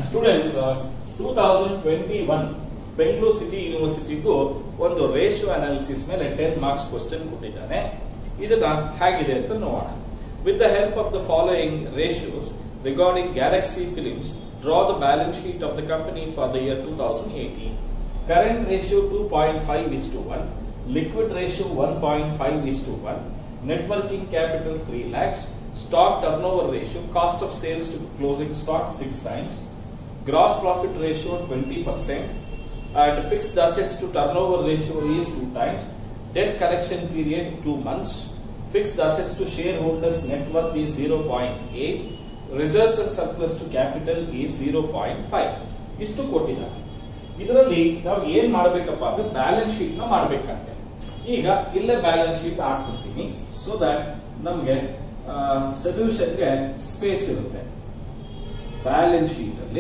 Students two thousand twenty one Bengaluru city ಯೂನಿವರ್ಸಿಟಿಗೂ ಒಂದು ratio analysis ಮೇಲೆ ಟೆನ್ ಮಾರ್ಕ್ಸ್ ಕ್ವಶನ್ ಕೊಟ್ಟಿದ್ದಾನೆ ಇದನ್ನ ಹೇಗಿದೆ ಅಂತ ನೋಡೋಣ with the help of the following ratios regarding Galaxy Films draw the balance sheet of the company for the year two thousand eighteen current ratio two point five is to one liquid ratio one point five is to one net working capital three lakhs stock turnover ratio, cost of sales to closing stock 6 times, gross profit ratio 20%, and fixed assets to turnover ratio is 2 times, debt collection period 2 months, fixed assets to shareholders net worth is 0.8, reserves and surplus to capital is 0.5. ಇಷ್ಟು ಕೊಟ್ಟಿದ್ದಾರೆ ಇದರಲ್ಲಿ ನಾವು ಏನ್ ಮಾಡ್ಬೇಕಪ್ಪ ಅಂದ್ರೆ balance sheet ನ ಮಾಡ್ಬೇಕಂತೆ ಈಗ ಇಲ್ಲೇ ಬ್ಯಾಲೆನ್ಸ್ ಶೀಟ್ ಹಾಕ್ಬಿಡ್ತೀನಿ ಸೊ ದಟ್ ನಮ್ಗೆ ಸೊಲ್ಯೂಷನ್ಗೆ ಸ್ಪೇಸ್ ಇರುತ್ತೆ ಬ್ಯಾಲೆನ್ಸ್ ಶೀಟ್ ಅಲ್ಲಿ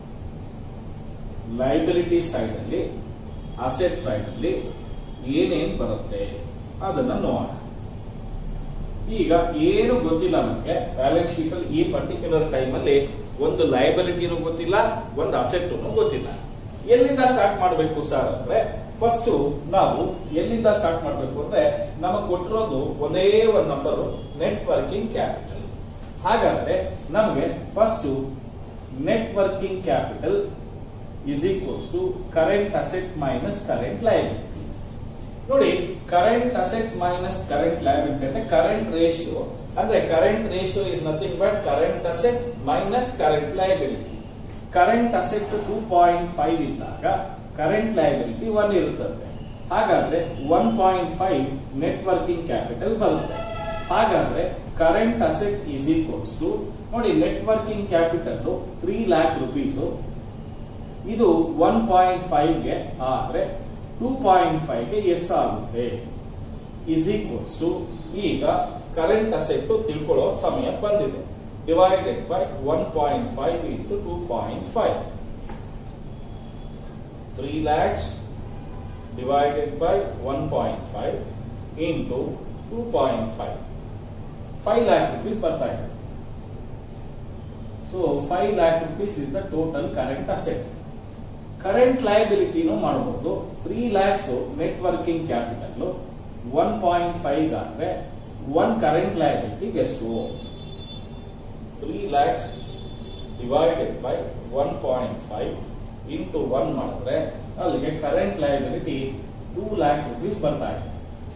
ಲೈಬಿಲಿಟಿ ಸೈಡ್ ಅಲ್ಲಿ ಅಸೆಟ್ ಸೈಡ್ ಅಲ್ಲಿ ಏನೇನ್ ಬರುತ್ತೆ ಅದನ್ನ ನೋಡೋಣ ಈಗ ಏನು ಗೊತ್ತಿಲ್ಲ ನಮಗೆ ಬ್ಯಾಲೆನ್ಸ್ ಶೀಟ್ ಅಲ್ಲಿ ಈ ಪರ್ಟಿಕ್ಯುಲರ್ ಟೈಮ್ ಅಲ್ಲಿ ಒಂದು ಲೈಬಿಲಿಟಿನೂ ಗೊತ್ತಿಲ್ಲ ಒಂದು ಅಸೆಟ್ ಗೊತ್ತಿಲ್ಲ ಎಲ್ಲಿಂದ ಸ್ಟಾರ್ಟ್ ಮಾಡಬೇಕು ಸರ್ ಅಂದ್ರೆ ಫಸ್ಟ್ ನಾವು ಎಲ್ಲಿಂದ ಸ್ಟಾರ್ಟ್ ಮಾಡಬೇಕು ಅಂದ್ರೆ ನಮಗೆ ಕೊಟ್ಟಿರೋದು ಒಂದೇ ಒಂದು ನಂಬರ್ ನೆಟ್ ವರ್ಕಿಂಗ್ ಕ್ಯಾಪಿಟಲ್ ಹಾಗಾದ್ರೆ ನಮಗೆ first net working capital is equals to current asset minus current liability ನೋಡಿ current asset minus current liability ಅಂದ್ರೆ ಕರೆಂಟ್ ರೇಷಿಯೋ ಅಂದ್ರೆ current ratio is nothing but current asset minus current liability current asset two point five ಇದ್ದಾಗ current liability one ಇರುತ್ತದೆ ಹಾಗಾದ್ರೆ one point five net working capital ಬರುತ್ತೆ ಹಾಗಾದ್ರೆ current asset is equals to ನೋಡಿ net working capital three lakh rupees ಇದು one point ಫೈವ್ಗೆ ಆದ್ರೆ two point ಫೈವ್ಗೆ ಎಷ್ಟಾಗುತ್ತೆ ಇಸ್ ಈಕ್ವಲ್ಸ್ ಟು ಈಗ ಕರೆಂಟ್ ಅಸೆಟ್ ತಿಳ್ಕೊಳ್ಳೋ ಸಮಯ ಬಂದಿದೆ divided by one point five into two point five three lakhs divided by one point five into two point five five lakh rupees ಬರ್ತಾ ಇದೆ so five lakh rupees is the total current asset current ಲಯಬಿಲಿಟಿನೂ ಮಾಡಬಹುದು three lakhs net working capital one point five ಆದ್ರೆ one current liability ಎಷ್ಟು three lakhs divided by one point five into one ಮಾಡಿದ್ರೆ ಅಲ್ಲಿಗೆ current liability two lakh rupees ಬರ್ತಾ ಇದೆ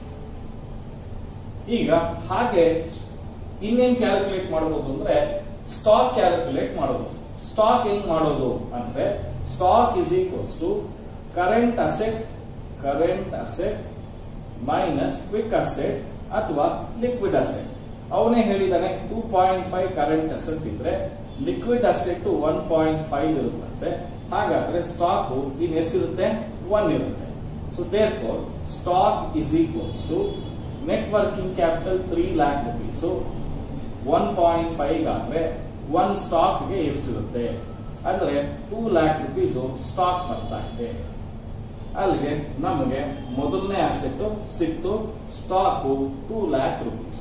ಈಗ ಹಾಗೆ ಇನ್ನೇನ್ ಕ್ಯಾಲ್ಕುಲೇಟ್ ಮಾಡಬಹುದು ಅಂದ್ರೆ ಸ್ಟಾಕ್ ಕ್ಯಾಲ್ಕುಲೇಟ್ ಮಾಡಬಹುದು ಸ್ಟಾಕ್ ಹೆಂಗ್ ಮಾಡೋದು ಅಂದ್ರೆ stock is equals to current asset current asset minus quick asset ಅಥವಾ ಲಿಕ್ವಿಡ್ ಅಸೆಟ್ ಅವನೇ ಹೇಳಿದಾನೆ two point five current asset ಇದ್ರೆ liquid asset one point five ಇರುತ್ತಂತೆ ಹಾಗಾದ್ರೆ ಸ್ಟಾಕ್ ಇನ್ ಎಷ್ಟಿರುತ್ತೆ ಒನ್ ಇರುತ್ತೆ so therefore stock is equals to net working capital three lakh rupees one point five ಆದ್ರೆ ಒನ್ ಸ್ಟಾಕ್ಗೆ ಎಷ್ಟಿರುತ್ತೆ ಅಂದ್ರೆ ಟೂ ಲ್ಯಾಕ್ ರುಪೀಸ್ ಸ್ಟಾಕ್ ಬರ್ತಾ ಇದೆ ಅಲ್ಲಿಗೆ ನಮಗೆ ಮೊದಲನೇ ಅಸೆಟ್ ಸಿಕ್ತು stock two lakh rupees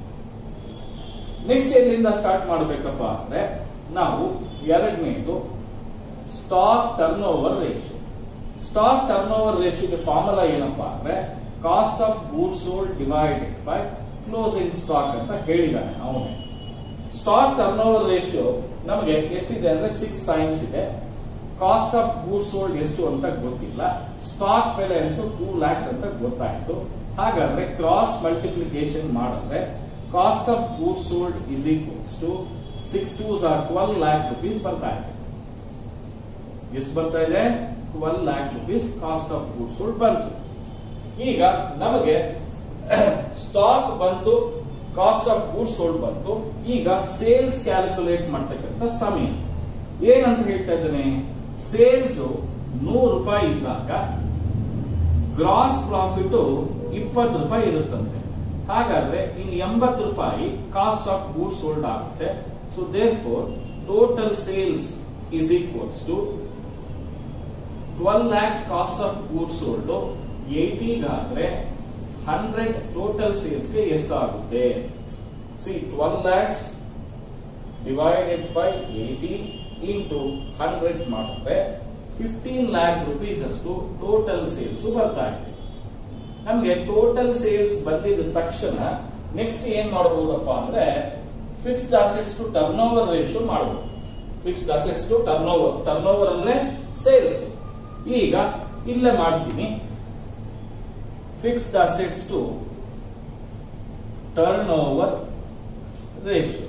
next ಎಲ್ಲಿಂದ ಸ್ಟಾರ್ಟ್ ಮಾಡಬೇಕಪ್ಪ ಅಂದ್ರೆ ನಾವು ಎರಡನೇದು stock turnover ratio stock turnover ರೇಷಿಯೋಗೆ ಫಾರ್ಮುಲಾ ಏನಪ್ಪಾ ಅಂದ್ರೆ cost of goods sold divided by closing stock ಅಂತ ಹೇಳಿದಾನೆ ಅವನೇ ಸ್ಟಾಕ್ ಟರ್ನ್ ಓವರ್ ರೇಷಿಯೋ ನಮಗೆ ಎಷ್ಟಿದೆ ಅಂದ್ರೆ ಸಿಕ್ಸ್ ಟೈಮ್ಸ್ ಇದೆ ಕಾಸ್ಟ್ ಆಫ್ ಗೂಡ್ಸ್ ಸೋಲ್ಡ್ ಎಷ್ಟು ಅಂತ ಗೊತ್ತಿಲ್ಲ ಸ್ಟಾಕ್ ಬೆಲೆ ಅಂತೂ ಟೂ ಲ್ಯಾಕ್ಸ್ ಅಂತ ಗೊತ್ತಾಯ್ತು ಹಾಗಾದ್ರೆ ಕ್ರಾಸ್ ಮಲ್ಟಿಪ್ಲಿಕೇಶನ್ ಮಾಡಿದ್ರೆ cost of goods sold is equals to six twos are twelve lakh rupees ಬರ್ತಾ ಇದೆ ಎಷ್ಟು ಬರ್ತಾ ಇದೆ twelve lakh rupees cost of goods sold ಬಂತು ಈಗ ನಮಗೆ ಸ್ಟಾಕ್ ಬಂತು ಕಾಸ್ಟ್ ಆಫ್ ಗೂಡ್ಸ್ ಸೋಲ್ಡ್ ಬಂತು ಈಗ ಸೇಲ್ಸ್ ಕ್ಯಾಲ್ಕುಲೇಟ್ ಮಾಡ್ತಕ್ಕಂಥ ಸಮಯ ಏನಂತ ಹೇಳ್ತಾ ಇದ್ದೇನೆ ಸೇಲ್ಸ್ ನೂರು ರೂಪಾಯಿ ಇದ್ದಾಗ ಗ್ರಾಸ್ ಪ್ರಾಫಿಟ್ ಇಪ್ಪತ್ತು ರೂಪಾಯಿ ಇರುತ್ತಂತೆ ಹಾಗಾದ್ರೆ ಇನ್ನು ಎಂಬತ್ತು ರೂಪಾಯಿ ಕಾಸ್ಟ್ ಆಫ್ ಗೂಡ್ಸ್ ಸೋಲ್ಡ್ ಆಗುತ್ತೆ so therefore total sales is equals to twelve lakhs cost of goods sold ಏಯ್ಟಿಗಾದ್ರೆ ಹಂಡ್ರೆಡ್ ಟೋಟಲ್ ಸೇಲ್ಸ್ಗೆ ಎಷ್ಟಾಗುತ್ತೆ see twelve lakhs divided by eighty into hundred ಮಾಡಿದ್ರೆ ಫಿಫ್ಟೀನ್ ಲ್ಯಾಕ್ ರುಪೀಸ್ ಅಷ್ಟು ಟೋಟಲ್ ಸೇಲ್ಸ್ ಬರ್ತಾ ಇದೆ ನಮ್ಗೆ ಟೋಟಲ್ ಸೇಲ್ಸ್ ಬಂದಿದ ತಕ್ಷಣ ನೆಕ್ಸ್ಟ್ ಏನ್ ಮಾಡಬಹುದಪ್ಪ ಅಂದ್ರೆ fixed assets to turnover ratio ಮಾಡಬಹುದು fixed assets to turnover turnover ಅಂದ್ರೆ ಸೇಲ್ಸ್ ಈಗ ಇಲ್ಲೇ ಮಾಡ್ತೀನಿ fixed assets to turnover ratio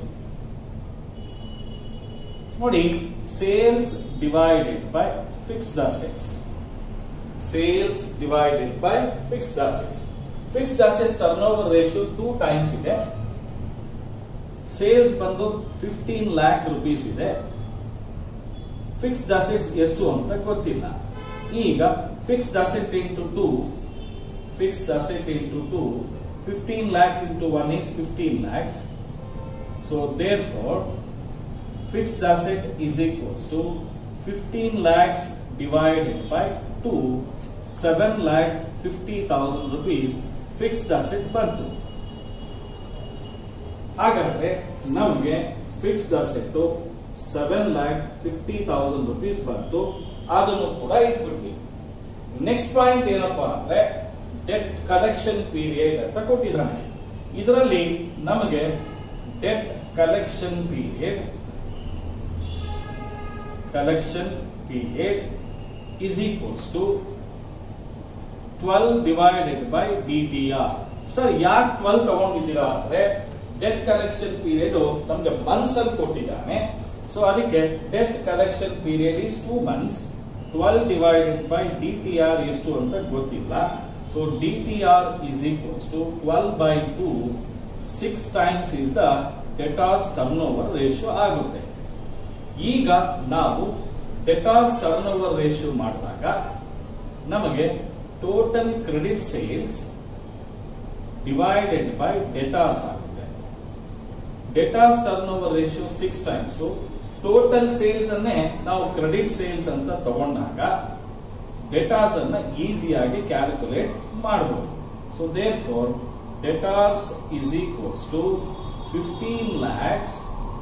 ನೋಡಿ sales divided by fixed assets sales divided by fixed assets fixed assets turnover ratio two times ಇದೆ sales ಬಂದು fifteen lakh rupees ಇದೆ fixed assets ಎಷ್ಟು ಅಂತ ಗೊತ್ತಿಲ್ಲ ಈಗ fixed asset into two fixed asset into two fifteen lakhs into one is fifteen lakhs so therefore fixed asset is equals to 15 lakhs divided by 2 7 lakh 50,000 rupees fixed asset ಬಂತು ಹಾಗಾದ್ರೆ ನಮಗೆ fixed asset seven lakh fifty thousand rupees ಬಂತು ಅದನ್ನು ಕೂಡ ಇಟ್ಬಿಟ್ವಿ next point ಏನಪ್ಪಾ ಅಂದ್ರೆ debt collection period ಅಂತ ಕೊಟ್ಟಿದ್ದಾನೆ ಇದರಲ್ಲಿ ನಮಗೆ debt collection period collection period is equals to 12 divided by DTR. Sir ಯಾಕೆ ಟ್ವೆಲ್ ತಗೊಂಡಿದ್ದೀರಾ ಅಂದ್ರೆ ಡೆಟ್ ಕಲೆಕ್ಷನ್ ಪೀರಿಯಡ್ ನಮ್ಗೆ ಮಂತ್ಸ್ ಅಲ್ಲಿ ಕೊಟ್ಟಿದ್ದಾನೆ ಸೊ ಅದಕ್ಕೆ debt collection period is two months twelve divided by D T R ಎಷ್ಟು ಅಂತ ಗೊತ್ತಿಲ್ಲ so D T R is equals to twelve by two six times is the debtors turnover ratio ಆಗುತ್ತೆ ಈಗ ನಾವು debtors turnover ratio ಮಾಡಿದಾಗ ನಮಗೆ total credit sales divided by debtors ಆಗುತ್ತೆ debtors turnover ratio six times total sales ಅನ್ನೇ ನಾವು credit sales ಅಂತ ತಗೊಂಡಾಗ ಡೆಟಾಸ್ ಅನ್ನ ಈಸಿಯಾಗಿ ಕ್ಯಾಲ್ಕುಲೇಟ್ ಮಾಡಬಹುದು so therefore debtors is equals to fifteen lakhs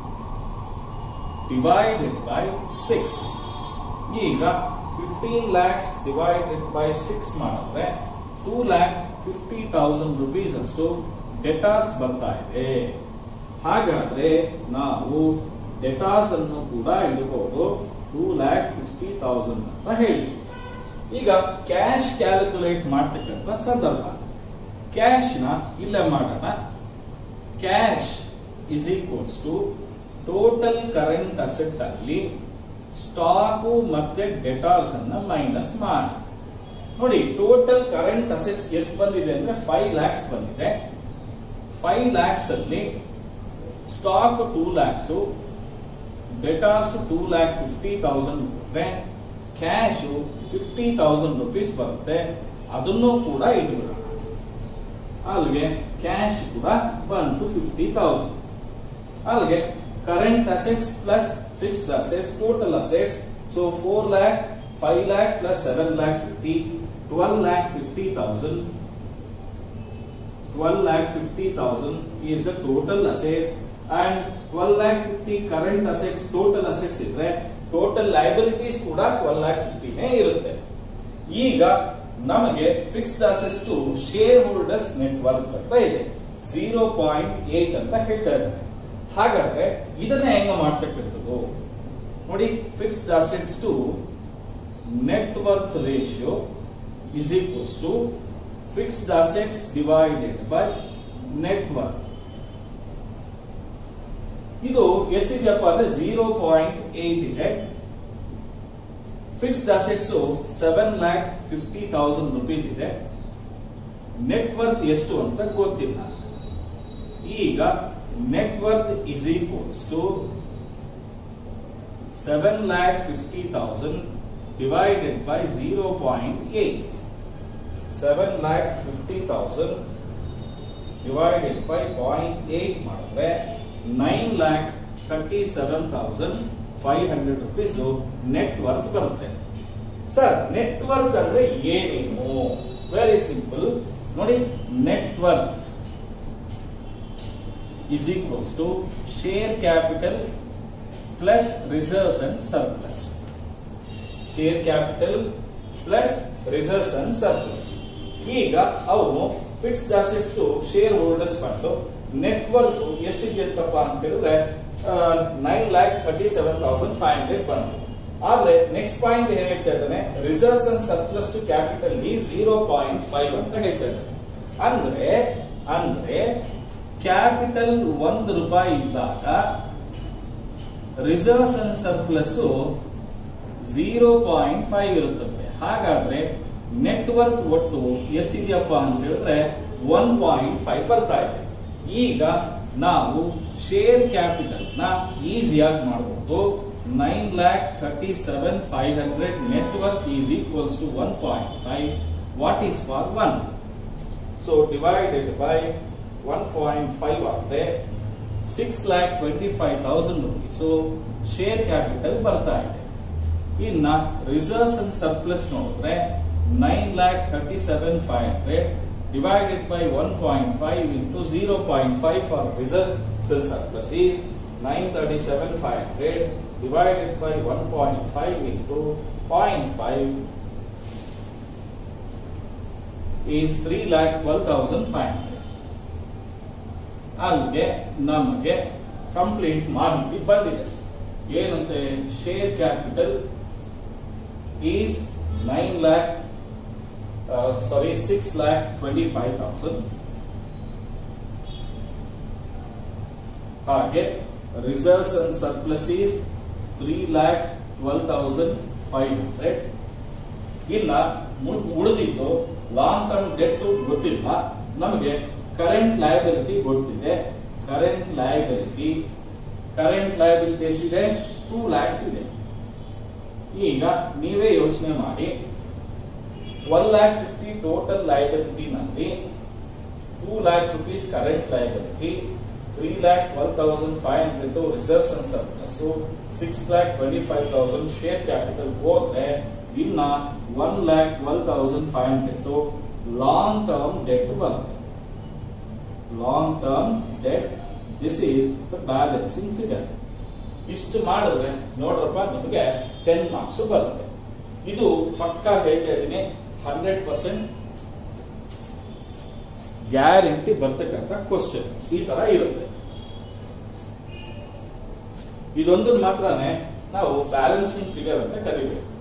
divided by six ಈಗ fifteen lakhs divided by six ಮಾಡಿದ್ರೆ two lakh fifty thousand rupees ಅಷ್ಟು ಡೆಟಾಸ್ ಬರ್ತಾ ಇದೆ ಹಾಗಾದ್ರೆ ನಾವು ಡೆಟಾಸ್ ಅನ್ನು ಕೂಡ ಇಡಬಹುದು ಟೂ ಲ್ಯಾಕ್ ಫಿಫ್ಟಿ ತೌಸಂಡ್ ಅಂತ ಹೇಳಿ ಈಗ ಕ್ಯಾಶ್ ಕ್ಯಾಲ್ಕುಲೇಟ್ ಮಾಡ್ತಕ್ಕಂಥ ಸಂದರ್ಭ ಕ್ಯಾಶ್ ನ ಇಲ್ಲೇ ಮಾಡೋಣ cash is equals to total current asset ಅಲ್ಲಿ ಸ್ಟಾಕು ಮತ್ತೆ ಡೆಟಾಲ್ಸ್ ಅನ್ನ ಮೈನಸ್ ಮಾಡಿ ನೋಡಿ ಟೋಟಲ್ ಕರೆಂಟ್ ಅಸೆಟ್ಸ್ ಎಷ್ಟು ಬಂದಿದೆ ಅಂದ್ರೆ ಫೈವ್ ಲ್ಯಾಕ್ಸ್ ಬಂದಿದೆ ಫೈವ್ ಲ್ಯಾಕ್ಸ್ ಅಲ್ಲಿ stock two lakhs debtors two lakh fifty thousand ಕೊಟ್ರೆ ಕ್ಯಾಶ್ ಫಿಫ್ಟಿ ತೌಸಂಡ್ ರುಪೀಸ್ ಬರುತ್ತೆ ಅದನ್ನು ಕೂಡ ಇಟ್ಬಿಡೋಣ ಅಲ್ಲಿಗೆ ಕ್ಯಾಶ್ ಕೂಡ ಬಂತು ಫಿಫ್ಟಿ ತೌಸಂಡ್ ಅಲ್ಲಿಗೆ current assets plus fixed assets total assets so four lakh five lakh plus seven lakh fifty twelve lakh fifty thousand twelve lakh fifty thousand is the total asset and twelve lakh fifty current assets total assets ಇದ್ರೆ total liabilities ಕೂಡ twelve lac ಫಿಫ್ಟಿನೇ ಇರುತ್ತೆ ಈಗ ನಮಗೆ fixed assets to share shareholders net worth ಅಂತ ಇದೆ zero point eight ಅಂತ ಹೇಳ್ತಾ ಇದ್ದಾರೆ ಹಾಗಾದ್ರೆ ಇದನ್ನ ಹೆಂಗ ಮಾಡ್ತಕ್ಕಂಥದ್ದು ನೋಡಿ fixed assets to net worth ratio is equals to fixed assets divided by net worth ಇದು ಎಷ್ಟಿದೆಯಪ್ಪ ಅಂದ್ರೆ ಜೀರೋ ಪಾಯಿಂಟ್ ಏಟ್ ಇದೆ fixed assets seven lakh fifty thousand rupees ಇದೆ ನೆಟ್ ವರ್ತ್ ಎಷ್ಟು ಅಂತ ಗೊತ್ತಿಲ್ಲ ಈಗ net worth is equals to seven lakh fifty thousand divided by zero point eight seven lakh fifty thousand divided by point eight ಮಾಡಿದ್ರೆ nine lakh thirty seven thousand five hundred rupees net worth ಬರುತ್ತೆ sir net worth ಅಂದ್ರೆ ಏನೇನು very simple ನೋಡಿ net worth is equals to share capital plus reserves and surplus share capital plus reserves and surplus ಈಗ ಅವನು fixed assets to share holders fund network ಎಷ್ಟಿದೆಯಂತಪ್ಪ ಅಂತ ಹೇಳಿದ್ರೆ nine lakh thirty seven thousand five hundred ಬಂತು ಆದ್ರೆ next point ಏನ್ ಹೇಳ್ತಾ ಇದ್ದಾನೆ reserves and surplus to capital zero point five ಅಂತ ಹೇಳ್ತಾ ಇದ್ದಾನೆ ಅಂದ್ರೆ ಅಂದ್ರೆ ಕ್ಯಾಪಿಟಲ್ ಒಂದು ರೂಪಾಯಿ ಇದ್ದಾಗ reserves and surplus zero point five ಇರುತ್ತದೆ ಹಾಗಾದ್ರೆ ನೆಟ್ವರ್ಕ್ ಒಟ್ಟು ಎಷ್ಟಿದೆಯಪ್ಪ ಅಂತ ಹೇಳಿದ್ರೆ ಒನ್ ಪಾಯಿಂಟ್ ಫೈವ್ ಬರ್ತಾ ಇದೆ ಈಗ ನಾವು ಶೇರ್ ಕ್ಯಾಪಿಟಲ್ ನ ಈಸಿಯಾಗಿ ಮಾಡಬಹುದು nine lakh thirty seven five hundred network is equals to one point five what is for one so divided by one point five ಆದ್ರೆ six lakh twenty five thousand rupees share capital ಬರ್ತಾ ಇದೆ ಇನ್ನ reserves and surplus ನೋಡಿದ್ರೆ nine lakh thirty seven five hundred divided by one point five into zero point five for reserves and surplus is nine thirty seven five hundred divided by one point five into point five is three lakh twelve thousand five hundred ಅಲ್ಲಿಗೆ ನಮಗೆ complete ಮಾಹಿತಿ ಬಂದಿದೆ ಏನಂತೆ share capital is nine lakh sorry six lakh twenty five thousand ಹಾಗೆ reserves and surplus is three lakh twelve thousand five hundred ಇಲ್ಲ ಉಳಿದಿದ್ದು long term debt ಗೊತ್ತಿಲ್ಲ ನಮಗೆ ಕರೆಂಟ್ ಲಯಬಿಲಿಟಿ ಗೊತ್ತಿದೆ ಕರೆಂಟ್ ಲಯಬಿಲಿಟಿ ಕರೆಂಟ್ ಲಯಬಿಲಿಟಿ ಎಷ್ಟಿದೆ ಟೂ ಲ್ಯಾಕ್ಸ್ ಇದೆ ಈಗ ನೀವೇ ಯೋಚನೆ ಮಾಡಿ one lakh fifty total liability ನಲ್ಲಿ two lakh rupees current liability three lakh twelve thousand five hundred reserves and surplus six lakh twenty five thousand share capital ಹೋದ್ರೆ ಇನ್ನ one lakh twelve thousand five hundred long term debt ಬರುತ್ತೆ long term debt this is the balancing figure ಇಷ್ಟು ಮಾಡಿದ್ರೆ ನೋಡ್ರಪ್ಪ ನಿಮಗೆ ten marks ಬರುತ್ತೆ ಇದು ಪಕ್ಕಾ ಹೇಳ್ತಾ ಇದ್ದೀನಿ ಹಂಡ್ರೆಡ್ ಪರ್ಸೆಂಟ್ ಗ್ಯಾರಂಟಿ ಬರ್ತಕ್ಕಂಥ ಕ್ವಶನ್ ಈ ತರ ಇರುತ್ತೆ ಇದೊಂದು ಮಾತ್ರನೇ ನಾವು ಬ್ಯಾಲೆನ್ಸಿಂಗ್ ಫಿಗರ್ ಅಂತ ಕರಿಬೇಕು